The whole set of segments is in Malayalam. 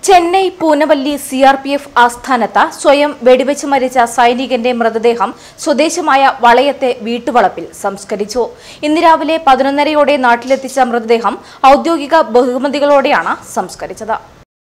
Chennai Poonavalli C R P F ആസ്ഥാനത്ത് സ്വയം വെടിവെച്ച് മരിച്ച സൈനികന്റെ മൃതദേഹം സ്വദേശമായ വളയത്തെ വീട്ടുവളപ്പിൽ സംസ്കരിച്ചു ഇന്ന് രാവിലെ പതിനൊന്നരയോടെ നാട്ടിലെത്തിച്ച മൃതദേഹം ഔദ്യോഗിക ബഹുമതികളോടെയാണ് സംസ്കരിച്ചത്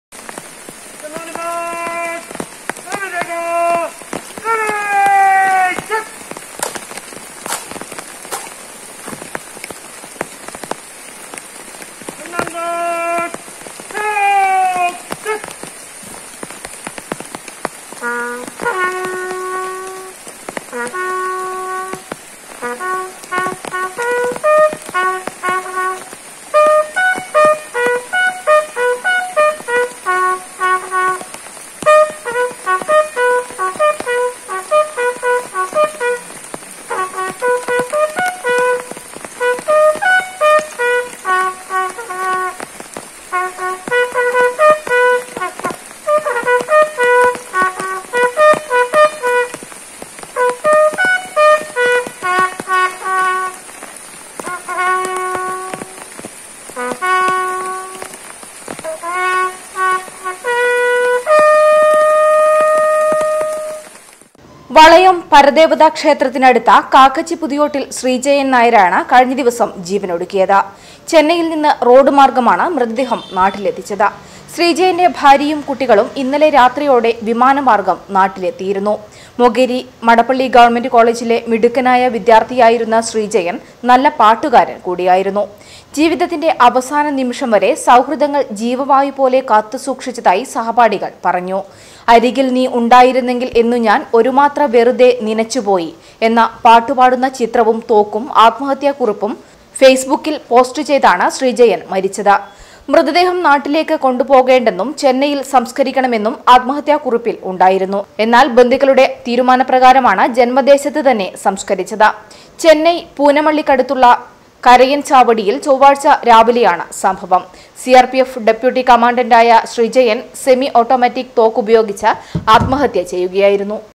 വളയം പരദേവതാ ക്ഷേത്രത്തിനടുത്ത കാക്കച്ചി പുതിയോട്ടിൽ ശ്രീജയൻ നായരാണ് കഴിഞ്ഞ ദിവസം ജീവനൊടുക്കിയത് ചെന്നൈയിൽ നിന്ന് റോഡ് മാർഗമാണ് മൃതദേഹം നാട്ടിലെത്തിച്ചത് ശ്രീജയന്റെ ഭാര്യയും കുട്ടികളും ഇന്നലെ രാത്രിയോടെ വിമാനമാർഗം നാട്ടിലെത്തിയിരുന്നു മൊഗേരി മടപ്പള്ളി ഗവൺമെന്റ് കോളേജിലെ മിടുക്കനായ വിദ്യാർത്ഥിയായിരുന്ന ശ്രീജയൻ നല്ല പാട്ടുകാരൻ കൂടിയായിരുന്നു ജീവിതത്തിന്റെ അവസാന നിമിഷം വരെ സൗഹൃദങ്ങൾ ജീവവായു പോലെ കാത്തുസൂക്ഷിച്ചതായി സഹപാഠികൾ പറഞ്ഞു അരികിൽ നീ ഉണ്ടായിരുന്നെങ്കിൽ എന്നു ഞാൻ ഒരുമാത്ര വെറുതെ നനച്ചുപോയി എന്ന പാട്ടുപാടുന്ന ചിത്രവും തോക്കും ആത്മഹത്യാക്കുറിപ്പും ഫേസ്ബുക്കിൽ പോസ്റ്റ് ചെയ്താണ് ശ്രീജയൻ മരിച്ചത് മൃതദേഹം നാട്ടിലേക്ക് കൊണ്ടുപോകേണ്ടെന്നും ചെന്നൈയിൽ സംസ്കരിക്കണമെന്നും ആത്മഹത്യാക്കുറിപ്പിൽ ഉണ്ടായിരുന്നു എന്നാൽ ബന്ധുക്കളുടെ തീരുമാനപ്രകാരമാണ് ജന്മദേശത്ത് തന്നെ സംസ്കരിച്ചത് ചെന്നൈ പൂനമള്ളിക്കടുത്തുള്ള കരയൻ ചാവടിയിൽ ചൊവ്വാഴ്ച രാവിലെയാണ് സംഭവം C R P F deputy കമാൻഡന്റായ ശ്രീജയൻ സെമി ഓട്ടോമാറ്റിക് തോക്കുപയോഗിച്ച് ആത്മഹത്യ ചെയ്യുകയായിരുന്നു